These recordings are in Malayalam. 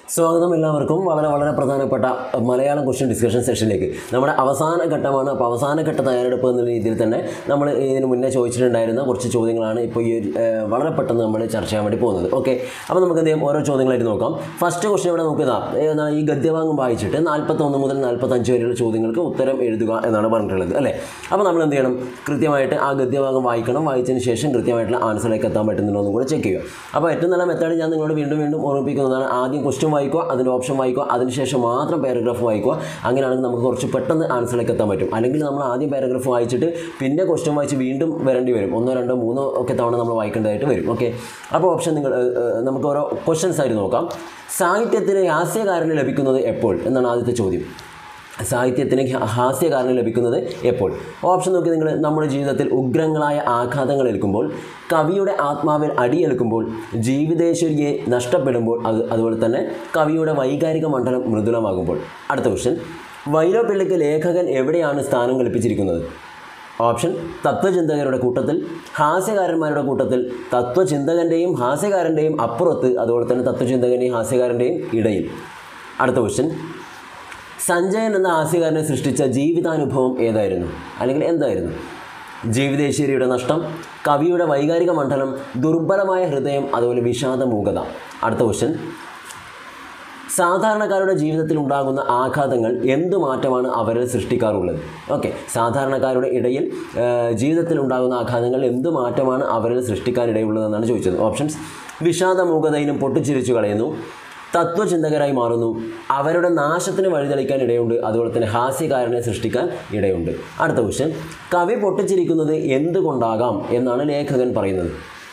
സ്വാഗതം എല്ലാവർക്കും വളരെ വളരെ പ്രധാനപ്പെട്ട മലയാളം ക്വസ്റ്റ്യൻ ഡിസ്കഷൻ സെഷനിലേക്ക് നമ്മുടെ അവസാന ഘട്ടമാണ് അപ്പോൾ അവസാന ഘട്ട തയ്യാറെടുപ്പ് എന്ന രീതിയിൽ തന്നെ നമ്മൾ ഇതിന് മുന്നേ ചോദിച്ചിട്ടുണ്ടായിരുന്ന കുറച്ച് ചോദ്യങ്ങളാണ് ഇപ്പോൾ ഈ ഒരു, ഏഹ്, വളരെ പെട്ടെന്ന് നമ്മൾ ചർച്ച ചെയ്യാൻ വേണ്ടി പോകുന്നത് ഓക്കെ അപ്പോൾ നമുക്ക് എന്ത് ചെയ്യാം ഓരോ ചോദ്യങ്ങളായിട്ട് നോക്കാം ഫസ്റ്റ് ക്വസ്റ്റ്യൻ ഇവിടെ നമുക്ക് ഇതാ ഏതാണ് ഈ ഗദ്യഭാഗം വായിച്ചിട്ട് നാൽപ്പത്തൊന്ന് മുതൽ നാൽപ്പത്തഞ്ച് വരെയുള്ള ചോദ്യങ്ങൾക്ക് ഉത്തരം എഴുതുക എന്നാണ് പറഞ്ഞിട്ടുള്ളത് അല്ലേ അപ്പോൾ നമ്മൾ എന്ത് ചെയ്യണം കൃത്യമായിട്ട് ആ ഗദ്യഭാഗം വായിക്കണം വായിച്ചതിന് ശേഷം കൃത്യമായിട്ടുള്ള ആൻസറിലേക്ക് എത്താൻ പറ്റുന്നുണ്ടോ എന്നും കൂടെ ചെക്ക് ചെയ്യുക അപ്പോൾ ഏറ്റവും നല്ല മെത്തേഡ് ഞാൻ നിങ്ങളോട് വീണ്ടും വീണ്ടും ഓർമ്മിപ്പിക്കുന്നതാണ് ആദ്യം ക്വസ്റ്റ്യൻ വായിക്കുക അതിൻ്റെ ഓപ്ഷൻ വായിക്കുക അതിനുശേഷം മാത്രം പാരഗ്രാഫ് വായിക്കുക അങ്ങനെയാണെങ്കിൽ നമുക്ക് കുറച്ച് പെട്ടെന്ന് ആൻസറിലേക്ക് എത്താൻ പറ്റും അല്ലെങ്കിൽ നമ്മൾ ആദ്യം പാരഗ്രാഫ് വായിച്ചിട്ട് പിന്നെ ക്വസ്റ്റ്യൻ വായിച്ച് വീണ്ടും വരേണ്ടി വരും ഒന്നോ രണ്ടോ മൂന്നോ ഒക്കെ തവണ നമ്മൾ വായിക്കേണ്ടതായിട്ട് വരും ഓക്കെ അപ്പോൾ ഓപ്ഷൻ നിങ്ങൾ ഏഹ്, ഏഹ്, നമുക്ക് ഓരോ ക്വസ്റ്റ്യൻസ് ആയിട്ട് നോക്കാം സാഹിത്യത്തിന് ഹാസ്യകാരന് ലഭിക്കുന്നത് എപ്പോൾ എന്നാണ് ആദ്യത്തെ ചോദ്യം സാഹിത്യത്തിന് ഹ- ഹാസ്യകാരന് ലഭിക്കുന്നത് എപ്പോൾ ഓപ്ഷൻ നോക്കി നിങ്ങൾ നമ്മുടെ ജീവിതത്തിൽ ഉഗ്രങ്ങളായ ആഘാതങ്ങൾ ഏൽക്കുമ്പോൾ കവിയുടെ ആത്മാവിൽ അടിയേൽക്കുമ്പോൾ ജീവിതേശ്വരിയെ നഷ്ടപ്പെടുമ്പോൾ അത് അതുപോലെ തന്നെ കവിയുടെ വൈകാരിക മണ്ഡലം മൃദുലമാകുമ്പോൾ അടുത്ത ക്വസ്റ്റ്യൻ വൈലോപ്പിള്ളിക്ക് ലേഖകൻ എവിടെയാണ് സ്ഥാനം കൽപ്പിച്ചിരിക്കുന്നത് ഓപ്ഷൻ തത്വചിന്തകരുടെ കൂട്ടത്തിൽ ഹാസ്യകാരന്മാരുടെ കൂട്ടത്തിൽ തത്വചിന്തകൻ്റെയും ഹാസ്യകാരൻ്റെയും അപ്പുറത്ത് അതുപോലെ തന്നെ തത്വചിന്തകൻ്റെയും ഹാസ്യകാരൻ്റെയും ഇടയിൽ അടുത്ത ക്വസ്റ്റ്യൻ സഞ്ജയൻ എന്ന ഹാസ്യകാരനെ സൃഷ്ടിച്ച ജീവിതാനുഭവം ഏതായിരുന്നു അല്ലെങ്കിൽ എന്തായിരുന്നു ജീവിതേശ്വരിയുടെ നഷ്ടം കവിയുടെ വൈകാരിക മണ്ഡലം ദുർബലമായ ഹൃദയം അതുപോലെ വിഷാദമൂകത അടുത്ത ക്വസ്റ്റ്യൻ സാധാരണക്കാരുടെ ജീവിതത്തിൽ ഉണ്ടാകുന്ന ആഘാതങ്ങൾ എന്തു മാറ്റമാണ് അവരിൽ സൃഷ്ടിക്കാറുള്ളത് ഓക്കെ സാധാരണക്കാരുടെ ഇടയിൽ ആ, ജീവിതത്തിൽ ഉണ്ടാകുന്ന ആഘാതങ്ങൾ എന്തു മാറ്റമാണ് അവരിൽ സൃഷ്ടിക്കാനിടയുള്ളതെന്നാണ് ചോദിച്ചത് ഓപ്ഷൻസ് വിഷാദമൂകതയിലും പൊട്ടിച്ചിരിച്ചു കളയുന്നു തത്വചിന്തകരായി മാറുന്നു അവരുടെ നാശത്തിന് വഴിതെളിക്കാൻ ഇടയുണ്ട് അതുപോലെ തന്നെ ഹാസ്യകാരനെ സൃഷ്ടിക്കാൻ ഇടയുണ്ട് അടുത്ത ക്വസ്റ്റ്യൻ കവി പൊട്ടിച്ചിരിക്കുന്നത് എന്തുകൊണ്ടാകാം എന്നാണ് ലേഖകൻ പറയുന്നത്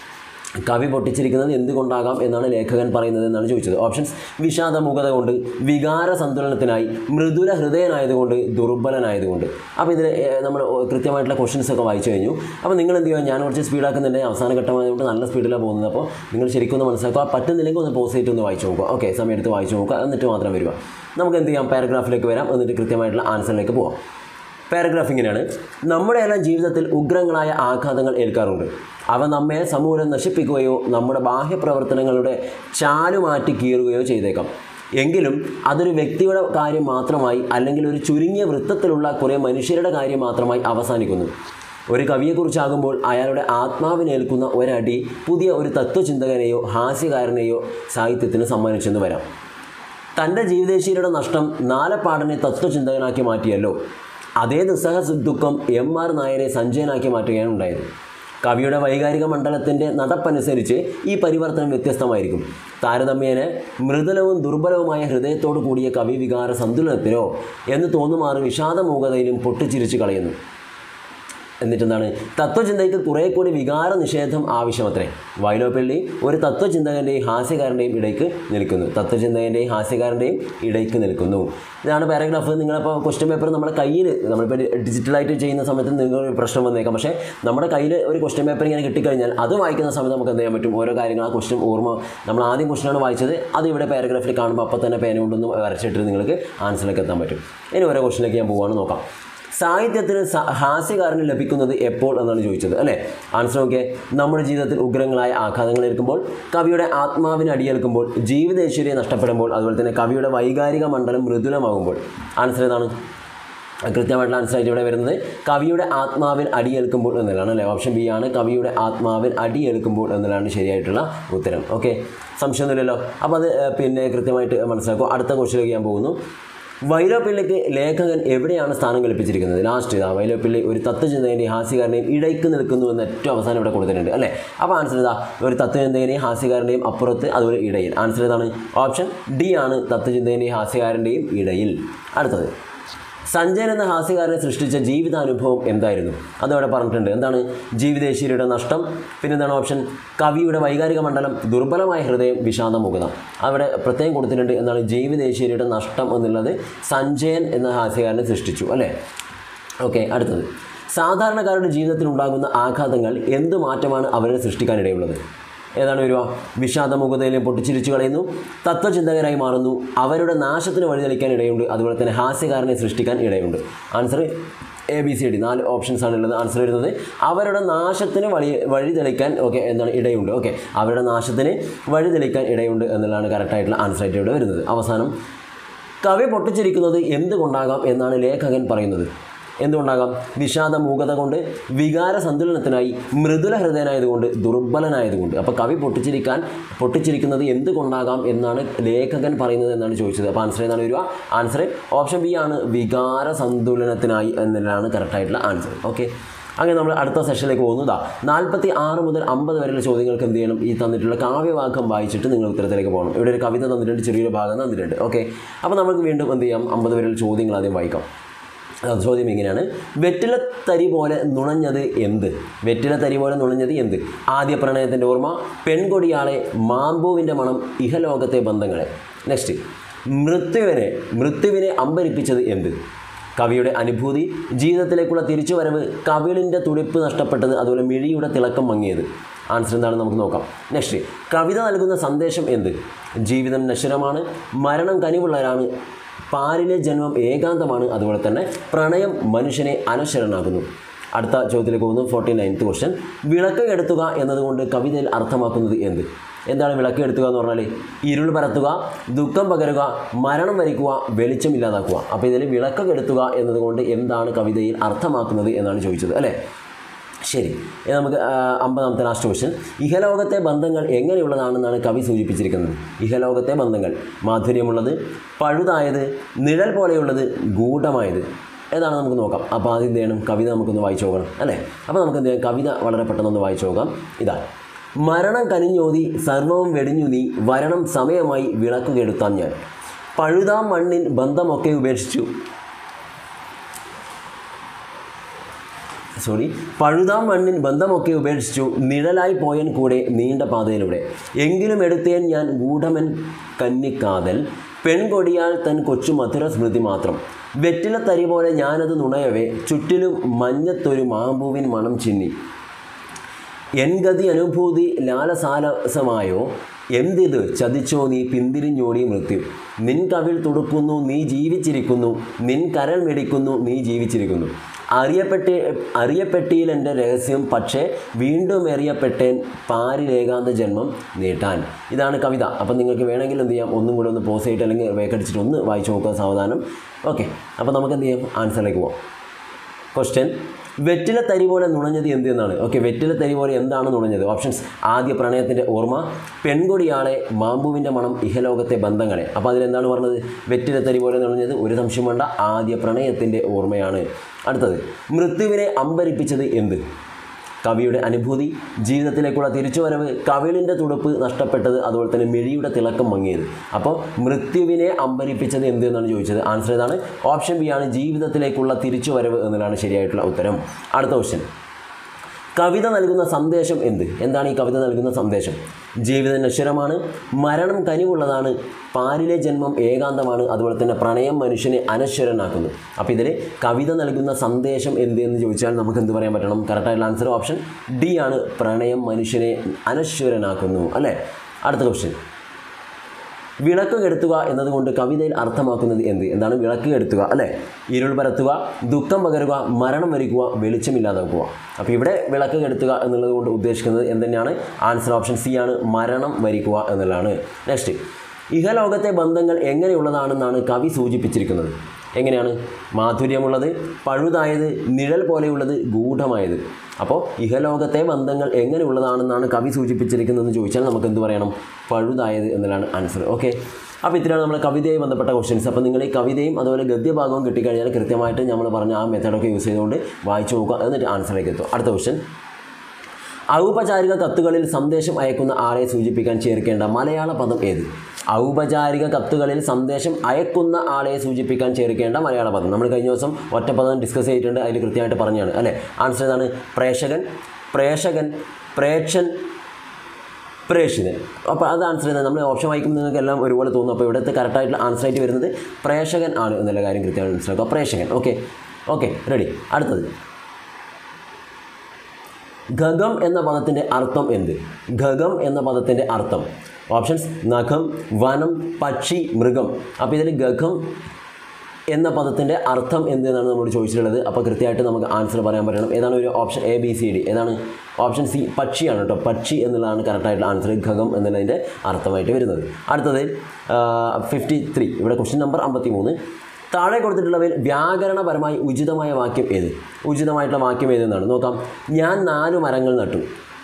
കവി പൊട്ടിച്ചിരിക്കുന്നത് എന്തുകൊണ്ടാകാം എന്നാണ് ലേഖകൻ പറയുന്നത് എന്നാണ് ചോദിച്ചത് ഓപ്ഷൻസ് വിഷാദമുഖത കൊണ്ട് വികാര സന്തുലനത്തിനായി മൃദുല ഹൃദയനായതുകൊണ്ട് ദുർബലനായതുകൊണ്ട് അപ്പോൾ ഇതിൽ നമ്മൾ കൃത്യമായിട്ടുള്ള ക്വസ്റ്റ്യൻസ് ഒക്കെ വായിച്ചു കഴിഞ്ഞു അപ്പോൾ നിങ്ങൾ എന്ത് ചെയ്യുക ഞാൻ കുറച്ച് സ്പീഡാക്കുന്നുണ്ട് അവസാന ഘട്ടമായതുകൊണ്ട് നല്ല സ്പീഡിലാണ് പോകുന്നത് അപ്പോൾ നിങ്ങൾ ശരിക്കും ഒന്ന് മനസ്സിലാക്കുക പറ്റുന്നില്ലെങ്കിൽ ഒന്ന് പോസ് ചെയ്തിട്ട് ഒന്ന് വായിച്ചു നോക്കുക ഓക്കെ സമയം എടുത്ത് വായിച്ചു നോക്കുക എന്നിട്ട് മാത്രം വരിക നമുക്ക് എന്ത് ചെയ്യാം പാരഗ്രാഫിലേക്ക് വരാം എന്നിട്ട് കൃത്യമായിട്ടുള്ള ആൻസറിലേക്ക് പോവാം പാരഗ്രാഫ് ഇങ്ങനെയാണ് നമ്മുടെ എല്ലാം ജീവിതത്തിൽ ഉഗ്രങ്ങളായ ആഘാതങ്ങൾ ഏൽക്കാറുണ്ട് അവ നമ്മെ സമൂലം നശിപ്പിക്കുകയോ നമ്മുടെ ബാഹ്യപ്രവർത്തനങ്ങളുടെ ചാലുമാറ്റി കീറുകയോ ചെയ്തേക്കാം എങ്കിലും അതൊരു വ്യക്തിയുടെ കാര്യം മാത്രമായി അല്ലെങ്കിൽ ഒരു ചുരുങ്ങിയ വൃത്തത്തിലുള്ള കുറേ മനുഷ്യരുടെ കാര്യം മാത്രമായി അവസാനിക്കുന്നു ഒരു കവിയെക്കുറിച്ചാകുമ്പോൾ അയാളുടെ ആത്മാവിനേൽക്കുന്ന ഒരടി പുതിയ ഒരു തത്വചിന്തകനെയോ ഹാസ്യകാരനെയോ സാഹിത്യത്തിന് സമ്മാനിച്ചെന്ന് വരാം തൻ്റെ ജീവിതശീലയുടെ നഷ്ടം നാലപ്പാടനെ തത്വചിന്തകനാക്കി മാറ്റിയല്ലോ അതേ ദുസ്സഹ ദുഃഖം എം ആർ നായരെ സഞ്ജയനാക്കി മാറ്റുകയാണ് ഉണ്ടായത് കവിയുടെ വൈകാരിക മണ്ഡലത്തിൻ്റെ നടപ്പനുസരിച്ച് ഈ പരിവർത്തനം വ്യത്യസ്തമായിരിക്കും താരതമ്യേന മൃദുലവും ദുർബലവുമായ ഹൃദയത്തോടു കൂടിയ കവി വികാര സന്തുലനത്തിനോ എന്ന് തോന്നുമാറ് വിഷാദമൂകതയിലും പൊട്ടിച്ചിരിച്ചു കളയുന്നു എന്നിട്ടെന്താണ് തത്വചിന്തയ്ക്ക് കുറേ കൂടി വികാര നിഷേധം ആവശ്യമത്രേ വൈലോപ്പള്ളി ഒരു തത്വചിന്തകൻ്റെയും ഹാസ്യകാരൻ്റെയും ഇടയ്ക്ക് നിൽക്കുന്നു തത്വചിന്തകൻ്റെയും ഹാസ്യകാരൻ്റെയും ഇടയ്ക്ക് നിൽക്കുന്നു ഇതാണ് പാരഗ്രാഫ് നിങ്ങളിപ്പോൾ ക്വസ്റ്റ്യൻ പേപ്പർ നമ്മുടെ കയ്യിൽ നമ്മളിപ്പോൾ ഡിജിറ്റലായിട്ട് ചെയ്യുന്ന സമയത്ത് നിങ്ങൾക്ക് ഒരു പ്രശ്നം വന്നേക്കാം പക്ഷേ നമ്മുടെ കയ്യിൽ ഒരു ക്വസ്റ്റ്യൻ പേപ്പർ ഇങ്ങനെ കിട്ടിക്കഴിഞ്ഞാൽ അത് വായിക്കുന്ന സമയത്ത് നമുക്ക് എന്ത് ചെയ്യാൻ പറ്റും ഓരോ കാര്യങ്ങൾ ആ ക്വസ്റ്റ്യൻ ഓർമ്മ നമ്മൾ ആദ്യം ക്വസ്റ്റ്യനാണ് വായിച്ചത് അത് ഇവിടെ പാരഗ്രാഫിൽ കാണുമ്പോൾ അപ്പോൾ തന്നെ പേന കൊണ്ടൊന്ന് വരച്ചിട്ട് നിങ്ങൾക്ക് ആൻസറിലേക്ക് എത്താൻ പറ്റും ഇനി ഓരോ ക്വസ്റ്റ്യനിലേക്ക് ഞാൻ പോവാണ് നോക്കാം സാഹിത്യത്തിന് സ- ഹാസ്യകാരന് ലഭിക്കുന്നത് എപ്പോൾ എന്നാണ് ചോദിച്ചത് അല്ലേ ആൻസർ നോക്കിയേ നമ്മുടെ ജീവിതത്തിൽ ഉഗ്രങ്ങളായ ആഘാതങ്ങൾ ഏൽക്കുമ്പോൾ കവിയുടെ ആത്മാവിന് അടിയേൽക്കുമ്പോൾ ജീവിതേശ്വര്യെ നഷ്ടപ്പെടുമ്പോൾ അതുപോലെ തന്നെ കവിയുടെ വൈകാരിക മണ്ഡലം മൃദുലമാകുമ്പോൾ ആൻസർ ഏതാണ് കൃത്യമായിട്ടുള്ള ആൻസർ ആയിട്ട് ഇവിടെ വരുന്നത് കവിയുടെ ആത്മാവിൽ അടിയേൽക്കുമ്പോൾ എന്നുള്ളതാണ് അല്ലേ ഓപ്ഷൻ ബി ആണ് കവിയുടെ ആത്മാവിൽ അടിയേൽക്കുമ്പോൾ എന്നുള്ളതാണ് ശരിയായിട്ടുള്ള ഉത്തരം ഓക്കെ സംശയമൊന്നുമില്ലല്ലോ അപ്പോൾ അത് ഏഹ്, പിന്നെ കൃത്യമായിട്ട് മനസ്സിലാക്കും അടുത്ത ക്വസ്റ്റിലേക്ക് ഞാൻ പോകുന്നു വൈലോപ്പിള്ളിക്ക് ലേഖകൻ എവിടെയാണ് സ്ഥാനം കൽപ്പിച്ചിരിക്കുന്നത് ലാസ്റ്റ് ഇതാ വൈലോപ്പിള്ളി ഒരു തത്വചിന്തകൻ്റെയും ഹാസ്യകാരനെയും ഇടയ്ക്ക് നിൽക്കുന്നു എന്ന് ഏറ്റവും അവസാനം ഇവിടെ കൊടുത്തിട്ടുണ്ട് അല്ലേ അപ്പോൾ ആൻസർ ഇതാ ഒരു തത്വചിന്തകനെയും ഹാസ്യകാരൻ്റെയും അപ്പുറത്ത് അതുപോലെ ഇടയിൽ ആൻസർ ഇതാണ് ഓപ്ഷൻ ഡി ആണ് തത്വചിന്തകൻ്റെയും ഹാസ്യകാരൻ്റെയും ഇടയിൽ അടുത്തത് സഞ്ജയൻ എന്ന ഹാസ്യകാരനെ സൃഷ്ടിച്ച ജീവിതാനുഭവം എന്തായിരുന്നു അതവിടെ പറഞ്ഞിട്ടുണ്ട് എന്താണ് ജീവിതേശ്വരിയുടെ നഷ്ടം പിന്നെന്താണ് ഓപ്ഷൻ കവിയുടെ വൈകാരിക മണ്ഡലം ദുർബലമായ ഹൃദയം വിഷാദമുഖത അവിടെ പ്രത്യേകം കൊടുത്തിട്ടുണ്ട് എന്താണ് ജീവിതേശ്വരിയുടെ നഷ്ടം എന്നുള്ളത് സഞ്ജയൻ എന്ന ഹാസ്യകാരനെ സൃഷ്ടിച്ചു അല്ലേ ഓക്കെ അടുത്തത് സാധാരണക്കാരുടെ ജീവിതത്തിൽ ഉണ്ടാകുന്ന ആഘാതങ്ങൾ എന്തു മാറ്റമാണ് അവരെ സൃഷ്ടിക്കാനിടയുള്ളത് ഏതാണ് വരിക വിഷാദമുഖതയിലും പൊട്ടിച്ചിരിച്ചു കളയുന്നു തത്വചിന്തകരായി മാറുന്നു അവരുടെ നാശത്തിന് വഴിതെളിക്കാൻ ഇടയുണ്ട് അതുപോലെ തന്നെ ഹാസ്യകാരനെ സൃഷ്ടിക്കാൻ ഇടയുണ്ട് answer A B C D നാല് ഓപ്ഷൻസ് ആണ് ഉള്ളത് ആൻസർ വരുന്നത് അവരുടെ നാശത്തിന് വഴി വഴി തെളിക്കാൻ ഓക്കെ എന്താണ് ഇടയുണ്ട് ഓക്കെ അവരുടെ നാശത്തിന് വഴി തെളിക്കാൻ ഇടയുണ്ട് എന്നുള്ളതാണ് കറക്റ്റായിട്ടുള്ള ആൻസർ ആയിട്ട് ഇവിടെ വരുന്നത് അവസാനം കവി പൊട്ടിച്ചിരിക്കുന്നത് എന്തുകൊണ്ടാകാം എന്നാണ് ലേഖകൻ പറയുന്നത് എന്തുകൊണ്ടാകാം വിഷാദ മൂകത കൊണ്ട് വികാര സന്തുലനത്തിനായി മൃദുല ഹൃദയനായതുകൊണ്ട് ദുർബലനായതുകൊണ്ട് അപ്പോൾ കവി പൊട്ടിച്ചിരിക്കാൻ പൊട്ടിച്ചിരിക്കുന്നത് എന്തുകൊണ്ടാകാം എന്നാണ് ലേഖകൻ പറയുന്നത് എന്നാണ് ചോദിച്ചത് അപ്പോൾ ആൻസർ ഏതാണ് വരിക ആൻസർ ഓപ്ഷൻ ബി ആണ് വികാര സന്തുലനത്തിനായി എന്നുള്ളതാണ് കറക്റ്റായിട്ടുള്ള ആൻസർ ഓക്കെ അങ്ങനെ നമ്മൾ അടുത്ത സെഷനിലേക്ക് പോകുന്നതാ നാൽപ്പത്തി ആറ് മുതൽ അമ്പത് വരെയുള്ള ചോദ്യങ്ങൾക്ക് എന്ത് ചെയ്യണം ഈ തന്നിട്ടുള്ള കാവ്യവാക്യം വായിച്ചിട്ട് നിങ്ങൾ ഉത്തരത്തിലേക്ക് പോകണം ഇവിടെ ഒരു കവിത തന്നിട്ടുണ്ട് ചെറിയൊരു ഭാഗം തന്നിട്ടുണ്ട് ഓക്കെ അപ്പോൾ നമുക്ക് വീണ്ടും എന്ത് ചെയ്യാം അമ്പത് വരെയുള്ള ചോദ്യങ്ങൾ ആദ്യം വായിക്കാം ആ, ചോദ്യം ഇങ്ങനെയാണ് വെറ്റില തരി പോലെ നുണഞ്ഞത് എന്ത് വെറ്റില തരി പോലെ നുണഞ്ഞത് എന്ത് ആദ്യ പ്രണയത്തിൻ്റെ ഓർമ്മ പെൺകൊടിയാളെ മാമ്പൂവിൻ്റെ മണം ഇഹലോകത്തെ ബന്ധങ്ങളെ നെക്സ്റ്റ് മൃത്യുവിനെ മൃത്യുവിനെ അമ്പരിപ്പിച്ചത് എന്ത് കവിയുടെ അനുഭൂതി ജീവിതത്തിലേക്കുള്ള തിരിച്ചുവരവ് കവിളിൻ്റെ തുടിപ്പ് നഷ്ടപ്പെട്ടത് അതുപോലെ മിഴിയുടെ തിളക്കം മങ്ങിയത് ആൻസർ എന്താണെന്ന് നമുക്ക് നോക്കാം നെക്സ്റ്റ് കവിത നൽകുന്ന സന്ദേശം എന്ത് ജീവിതം നശ്വരമാണ് മരണം കനിവുള്ളവരാണ് പാരിലെ ജന്മം ഏകാന്തമാണ് അതുപോലെ തന്നെ പ്രണയം മനുഷ്യനെ അനശ്വരനാകുന്നു അടുത്ത ചോദ്യത്തിലേക്ക് പോകുന്നു ഫോർട്ടി നയൻത്ത് ക്വസ്റ്റ്യൻ വിളക്ക് കെടുത്തുക എന്നതുകൊണ്ട് കവിതയിൽ അർത്ഥമാക്കുന്നത് എന്ത് എന്താണ് വിളക്ക് കെടുത്തുക എന്ന് പറഞ്ഞാൽ ഇരുൾ പരത്തുക ദുഃഖം പകരുക മരണം വരിക്കുക വെളിച്ചം ഇല്ലാതാക്കുക അപ്പോൾ ഇതിൽ വിളക്ക് കെടുത്തുക എന്നതുകൊണ്ട് എന്താണ് കവിതയിൽ അർത്ഥമാക്കുന്നത് എന്നാണ് ചോദിച്ചത് അല്ലേ ശരി ഇനി നമുക്ക് ആ, അമ്പതാമത്തെ ലാസ്റ്റ് ക്വസ്റ്റ്യൻ ഇഹലോകത്തെ ബന്ധങ്ങൾ എങ്ങനെയുള്ളതാണെന്നാണ് കവി സൂചിപ്പിച്ചിരിക്കുന്നത് ഇഹലോകത്തെ ബന്ധങ്ങൾ മാധുര്യമുള്ളത് പഴുതായത് നിഴൽ പോലെയുള്ളത് ഗൂഢമായത് ഏതാണ് നമുക്ക് നോക്കാം അപ്പോൾ ആദ്യം എന്ത് ചെയ്യണം കവിത നമുക്കൊന്ന് വായിച്ചു നോക്കണം അല്ലേ അപ്പോൾ നമുക്ക് എന്ത് ചെയ്യാം കവിത വളരെ പെട്ടെന്നൊന്ന് വായിച്ചു നോക്കാം ഇതാ മരണം കനിഞ്ഞോതി സർവവും വെടിഞ്ഞു നീ വരണം സമയമായി വിളക്ക് കെടുത്താൻ ഞാൻ പഴുതാം മണ്ണിൻ ബന്ധമൊക്കെ ഉപേക്ഷിച്ചു സോറി പഴുതാം മണ്ണിൻ ബന്ധമൊക്കെ ഉപേക്ഷിച്ചു നിഴലായി പോയൻ കൂടെ നീണ്ട പാതയിലൂടെ എങ്കിലും എടുത്തേൻ ഞാൻ ഗൂഢമൻ കന്നിക്കാതൽ പെൺകൊടിയാൽ തൻ കൊച്ചു മധുര സ്മൃതി മാത്രം വെറ്റില തരി പോലെ ഞാനത് നുണയവേ ചുറ്റിലും മഞ്ഞത്തൊരു മാമ്പൂവിൻ മണം ചിന്നി എൻഗതി അനുഭൂതി ലാലസാലസമായോ എന്തിത് ചതിച്ചോ നീ പിന്തിരിഞ്ഞോടി മൃത്യു നിൻ കവിൾ തുടുക്കുന്നു നീ ജീവിച്ചിരിക്കുന്നു നിൻ കരൾ മിടിക്കുന്നു നീ ജീവിച്ചിരിക്കുന്നു അറിയപ്പെട്ടി അറിയപ്പെട്ടിയിൽ എൻ്റെ രഹസ്യം പക്ഷേ വീണ്ടും എറിയപ്പെട്ടേൻ പാരിലേകാന്ത ജന്മം നീട്ടാൻ ഇതാണ് കവിത അപ്പം നിങ്ങൾക്ക് വേണമെങ്കിൽ എന്ത് ചെയ്യാം ഒന്നും കൂടെ ഒന്ന് പോസ് ചെയ്തിട്ട് അല്ലെങ്കിൽ വേക്കടിച്ചിട്ട് ഒന്ന് വായിച്ചു നോക്കുക സാവധാനം ഓക്കെ അപ്പോൾ നമുക്ക് എന്ത് ചെയ്യാം ആൻസറിലേക്ക് പോവാം ക്വസ്റ്റ്യൻ വെറ്റില തരി പോലെ നുണഞ്ഞത് എന്ത് എന്നാണ് ഓക്കെ വെറ്റില തരി പോലെ എന്താണ് നുണഞ്ഞത് ഓപ്ഷൻസ് ആദ്യ പ്രണയത്തിൻ്റെ ഓർമ്മ പെൺകൊടിയാളെ മാമ്പുവിൻ്റെ മണം ഇഹലോകത്തെ ബന്ധങ്ങളെ അപ്പോൾ അതിലെന്താണ് പറഞ്ഞത് വെറ്റില തരി പോലെ നുണഞ്ഞത് ഒരു സംശയം വേണ്ട ആദ്യ പ്രണയത്തിൻ്റെ ഓർമ്മയാണ് അടുത്തത് മൃത്യുവിനെ അമ്പരിപ്പിച്ചത് എന്ത് കവിയുടെ അനുഭൂതി ജീവിതത്തിലേക്കുള്ള തിരിച്ചുവരവ് കവിളിൻ്റെ തുടുപ്പ് നഷ്ടപ്പെട്ടത് അതുപോലെ തന്നെ മിഴിയുടെ തിളക്കം മങ്ങിയത് അപ്പോൾ മൃത്യുവിനെ അമ്പരിപ്പിച്ചത് എന്ത് എന്നാണ് ചോദിച്ചത് ആൻസർ ഏതാണ് ഓപ്ഷൻ ബി ആണ് ജീവിതത്തിലേക്കുള്ള തിരിച്ചുവരവ് എന്നതാണ് ശരിയായിട്ടുള്ള ഉത്തരം അടുത്ത ക്വസ്റ്റ്യൻ കവിത നൽകുന്ന സന്ദേശം എന്ത് എന്താണ് ഈ കവിത നൽകുന്ന സന്ദേശം ജീവിതം നശ്വരമാണ് മരണം കനിവുള്ളതാണ് പാരിലെ ജന്മം ഏകാന്തമാണ് അതുപോലെ തന്നെ പ്രണയം മനുഷ്യനെ അനശ്വരനാക്കുന്നു അപ്പോൾ ഇതിൽ കവിത നൽകുന്ന സന്ദേശം എന്ത് എന്ന് ചോദിച്ചാൽ നമുക്ക് എന്ത് പറയാൻ പറ്റണം കറക്റ്റായിട്ടുള്ള ആൻസർ ഓപ്ഷൻ ഡി ആണ് പ്രണയം മനുഷ്യനെ അനശ്വരനാക്കുന്നു അല്ലേ അടുത്ത ക്വസ്റ്റ്യൻ വിളക്ക് കെടുത്തുക എന്നതുകൊണ്ട് കവിതയിൽ അർത്ഥമാക്കുന്നത് എന്ത് എന്താണ് വിളക്ക് കെടുത്തുക അല്ലേ ഇരുൾ പരത്തുക ദുഃഖം പകരുക മരണം വരിക്കുക വെളിച്ചമില്ലാതാക്കുക അപ്പോൾ ഇവിടെ വിളക്ക് കെടുത്തുക എന്നുള്ളത് കൊണ്ട് ഉദ്ദേശിക്കുന്നത് എന്തുതന്നെയാണ് ആൻസർ ഓപ്ഷൻ സി ആണ് മരണം വരിക്കുക എന്നുള്ളതാണ് നെക്സ്റ്റ് ഇഹലോകത്തെ ബന്ധങ്ങൾ എങ്ങനെയുള്ളതാണെന്നാണ് കവി സൂചിപ്പിച്ചിരിക്കുന്നത് എങ്ങനെയാണ് മാധുര്യമുള്ളത് പഴുതായത് നിഴൽ പോലെയുള്ളത് ഗൂഢമായത് അപ്പോൾ ഇഹലോകത്തെ ബന്ധങ്ങൾ എങ്ങനെയുള്ളതാണെന്നാണ് കവി സൂചിപ്പിച്ചിരിക്കുന്നതെന്ന് ചോദിച്ചാൽ നമുക്ക് എന്ത് പറയണം പഴുതായത് എന്നതാണ് ആൻസർ ഓക്കെ അപ്പോൾ ഇത്രയാണ് നമ്മൾ കവിതയുമായി ബന്ധപ്പെട്ട ക്വസ്റ്റ്യൻസ് അപ്പോൾ നിങ്ങൾ ഈ കവിതയും അതുപോലെ ഗദ്യഭാഗവും കിട്ടിക്കഴിഞ്ഞാൽ കൃത്യമായിട്ട് നമ്മൾ പറഞ്ഞ ആ മെത്തേഡൊക്കെ യൂസ് ചെയ്തുകൊണ്ട് വായിച്ചു നോക്കുക എന്നിട്ട് ആൻസറിലേക്ക് എത്തും അടുത്ത ക്വസ്റ്റ്യൻ ഔപചാരിക കത്തുകളിൽ സന്ദേശം അയക്കുന്ന ആളെ സൂചിപ്പിക്കാൻ ചേർക്കേണ്ട മലയാള പദം ഏത് ഔപചാരിക കത്തുകളിൽ സന്ദേശം അയക്കുന്ന ആളെ സൂചിപ്പിക്കാൻ ചേർക്കേണ്ട മലയാള പദം നമ്മൾ കഴിഞ്ഞ ദിവസം ഒറ്റപ്പദം ഡിസ്കസ് ചെയ്തിട്ടുണ്ട് അതിൽ കൃത്യമായിട്ട് പറഞ്ഞാണ് അല്ലേ ആൻസർ ഏതാണ് പ്രേക്ഷകൻ പ്രേക്ഷകൻ പ്രേക്ഷൻ പ്രേക്ഷിതൻ അപ്പോൾ അത് ആൻസർ ചെയ്താൽ നമ്മൾ ഓപ്ഷൻ വായിക്കുമ്പോൾ നിങ്ങൾക്ക് എല്ലാം ഒരുപോലെ തോന്നും അപ്പോൾ ഇവിടുത്തെ കറക്റ്റായിട്ടുള്ള ആൻസർ ആയിട്ട് വരുന്നത് പ്രേക്ഷകൻ ആണ് എന്നുള്ള കാര്യം കൃത്യമായിട്ട് മനസ്സിലാക്കുക പ്രേക്ഷകൻ ഓക്കെ ഓക്കെ റെഡി അടുത്തത് ഖഗം എന്ന പദത്തിൻ്റെ അർത്ഥം എന്ത് ഖഗം എന്ന പദത്തിൻ്റെ അർത്ഥം ഓപ്ഷൻസ് നഖം വനം പക്ഷി മൃഗം അപ്പോൾ ഇതിൽ ഗഖം എന്ന പദത്തിൻ്റെ അർത്ഥം എന്തെന്നാണ് നമ്മൾ ചോദിച്ചിട്ടുള്ളത് അപ്പോൾ കൃത്യമായിട്ട് നമുക്ക് ആൻസർ പറയാൻ പറ്റണം ഏതാണ് ഒരു option A B C D ഏതാണ് ഓപ്ഷൻ സി പക്ഷിയാണ് കേട്ടോ പക്ഷി എന്നുള്ളതാണ് കറക്റ്റായിട്ടുള്ള ആൻസർ ഖഗം എന്നുള്ളതിൻ്റെ അർത്ഥമായിട്ട് വരുന്നത് അടുത്തത് ഫിഫ്റ്റി ത്രീ ഇവിടെ ക്വസ്റ്റ്യൻ നമ്പർ അമ്പത്തി മൂന്ന് താഴെ കൊടുത്തിട്ടുള്ളവയിൽ വ്യാകരണപരമായി ഉചിതമായ വാക്യം ഏത് ഉചിതമായിട്ടുള്ള വാക്യം ഏതെന്നാണ് നോക്കാം ഞാൻ നാല് മരങ്ങൾ നട്ടു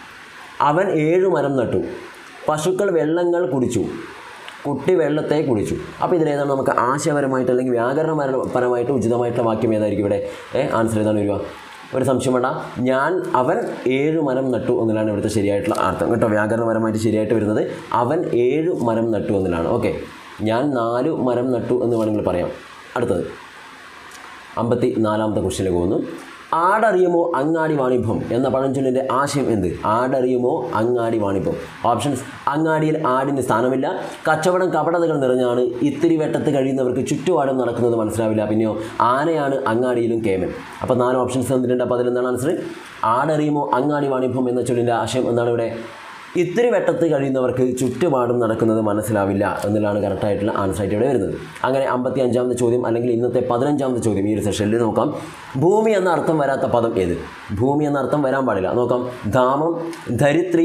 അവൻ ഏഴു മരം നട്ടു പശുക്കൾ വെള്ളങ്ങൾ കുടിച്ചു കുട്ടി വെള്ളത്തെ കുടിച്ചു അപ്പോൾ ഇതിലേതാണ് നമുക്ക് ആശയപരമായിട്ട് അല്ലെങ്കിൽ വ്യാകരണപരമായിട്ട് ഉചിതമായിട്ടുള്ള വാക്യം ഏതായിരിക്കും ഇവിടെ ഏ ആൻസർ ഏതാണ് വരിക ഒരു സംശയം വേണ്ട ഞാൻ അവൻ ഏഴ് മരം നട്ടു എന്നുള്ളതാണ് ഇവിടുത്തെ ശരിയായിട്ടുള്ള അർത്ഥം കേട്ടോ വ്യാകരണപരമായിട്ട് ശരിയായിട്ട് വരുന്നത് അവൻ ഏഴ് മരം നട്ടു എന്നുള്ളതാണ് ഓക്കെ ഞാൻ നാല് മരം നട്ടു എന്ന് വേണമെങ്കിൽ പറയാം അടുത്തത് അമ്പത്തി നാലാമത്തെ ക്വസ്റ്റിലേക്ക് പോകുന്നു ആടറിയുമോ അങ്ങാടി വാണിഭം എന്ന പഴഞ്ചൊല്ലിൻ്റെ ആശയം എന്ത് ആടറിയുമോ അങ്ങാടി വാണിഭം ഓപ്ഷൻസ് അങ്ങാടിയിൽ ആടിന് സ്ഥാനമില്ല കച്ചവടം കപടതകൾ നിറഞ്ഞാണ് ഇത്തിരി വെട്ടത്ത് കഴിയുന്നവർക്ക് ചുറ്റുപാടും നടക്കുന്നത് മനസ്സിലാവില്ല പിന്നെയോ ആനയാണ് അങ്ങാടിയിലും കേമൻ അപ്പോൾ നാല് ഓപ്ഷൻസ് തന്നിട്ടുണ്ട് അപ്പോൾ അതിലെന്താണ് ആൻസർ ആടറിയുമോ അങ്ങാടി വാണിഭം എന്ന ചൊല്ലിൻ്റെ ആശയം എന്താണ് ഇവിടെ ഇത്തിരി വെട്ടത്ത് കഴിയുന്നവർക്ക് ചുറ്റുപാടും നടക്കുന്നത് മനസ്സിലാവില്ല എന്നുള്ളതാണ് കറക്റ്റായിട്ടുള്ള ആൻസറായിട്ട് ഇവിടെ വരുന്നത് അങ്ങനെ അമ്പത്തി അഞ്ചാമത്തെ ചോദ്യം അല്ലെങ്കിൽ ഇന്നത്തെ പതിനഞ്ചാമത്തെ ചോദ്യം ഈ ഒരു സെഷനിൽ നോക്കാം ഭൂമി എന്ന അർത്ഥം വരാത്ത പദം ഏത് ഭൂമി എന്ന അർത്ഥം വരാൻ പാടില്ല നോക്കാം ധാമം ധരിത്രി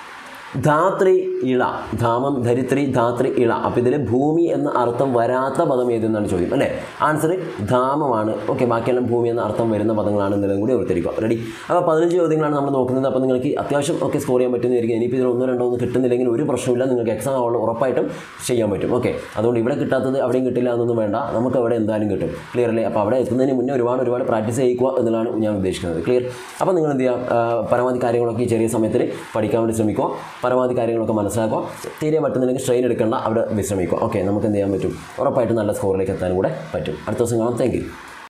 ധാത്രി ഇള ധാമം ധരിത്രി ധാത്രി ഇള അപ്പോൾ ഇതിൽ ഭൂമി എന്ന അർത്ഥം വരാത്ത പദം ഏതെന്നാണ് ചോദ്യം അല്ലേ ആൻസർ ധാമമാണ് ഓക്കെ ബാക്കിയെല്ലാം ഭൂമി എന്ന അർത്ഥം വരുന്ന പദങ്ങളാണ് എന്നുള്ളതും കൂടി ഓർത്തിരിക്കുക റെഡി അപ്പോൾ പതിനഞ്ച് ചോദ്യങ്ങളാണ് നമ്മൾ നോക്കുന്നത് അപ്പോൾ നിങ്ങൾക്ക് അത്യാവശ്യം ഒക്കെ സ്കോർ ചെയ്യാൻ പറ്റുന്നതായിരിക്കും ഇനിയിപ്പോൾ ഇതിൽ ഒന്നോ രണ്ടോ ഒന്നും കിട്ടുന്നില്ലെങ്കിൽ ഒരു പ്രശ്നമില്ല നിങ്ങൾക്ക് എക്സാം ആവുള്ള ഉറപ്പായിട്ടും ചെയ്യാൻ പറ്റും ഓക്കെ അതുകൊണ്ട് ഇവിടെ കിട്ടാത്തത് അവിടെയും കിട്ടില്ല എന്നൊന്നും വേണ്ട നമുക്ക് അവിടെ എന്തായാലും കിട്ടും ക്ലിയർ അല്ലേ അപ്പോൾ അവിടെ എത്തുന്നതിന് മുന്നേ ഒരുപാട് ഒരുപാട് പ്രാക്ടീസ് ചെയ്യിക്കുക എന്നുള്ളതാണ് ഞാൻ ഉദ്ദേശിക്കുന്നത് ക്ലിയർ അപ്പോൾ നിങ്ങൾ എന്ത് ചെയ്യുക ആ, പരമാവധി കാര്യങ്ങളൊക്കെ ഈ ചെറിയ സമയത്തിൽ പഠിക്കാൻ വേണ്ടി ശ്രമിക്കുക പരമാവധി കാര്യങ്ങളൊക്കെ മനസ്സിലാക്കുക തീരെ പറ്റുന്നില്ലെങ്കിൽ സ്ട്രെയിൻ എടുക്കേണ്ട അവിടെ വിശ്രമിക്കുക ഓക്കെ നമുക്ക് എന്ത് ചെയ്യാൻ പറ്റും ഉറപ്പായിട്ടും നല്ല സ്കോറിലേക്ക് എത്താനും കൂടെ പറ്റും അടുത്ത ദിവസം കാണാം താങ്ക് യു